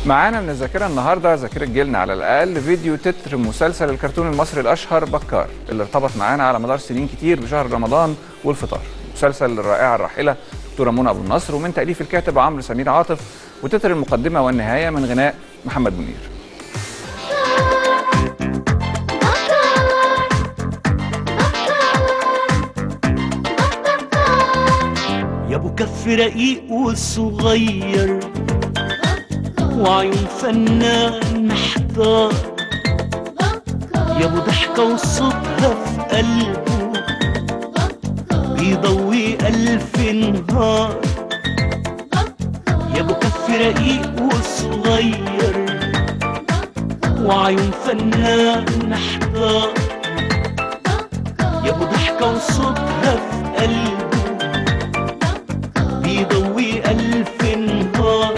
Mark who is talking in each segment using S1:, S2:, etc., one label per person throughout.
S1: معانا من الذاكره النهارده ذاكره جيلنا على الاقل فيديو تتر مسلسل الكرتون المصري الاشهر بكار اللي ارتبط معانا على مدار سنين كتير بشهر رمضان والفطار مسلسل الرائعه الراحله دكتوره منى ابو النصر ومن تاليف الكاتب عمرو سمير عاطف وتتر المقدمه والنهايه من غناء محمد منير
S2: يا ابو كف رقيق وصغير وعيون فنان محتار يا ابو ضحكه وصوتها في قلبه بيضوي الف نهار يا ابو كف رقيق وصغير وعيون فنان محتار يا ابو ضحكه وصوتها في قلبه بيضوي ألف نهار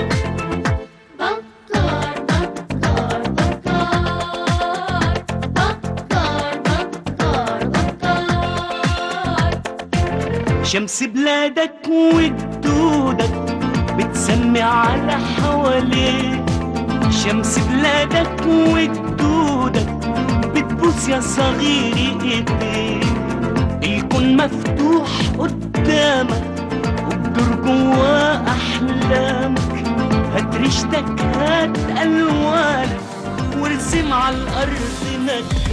S3: بكار بكار بكار بكار بكار بكار
S2: شمس بلادك وجدودك بتسمي على حواليك شمس بلادك وجدودك بتبوس يا صغيري ايديك الكون مفتوح قدامك وبدور جوا احلامك هات ريشتك هات الوانك وارسم على الارض نجم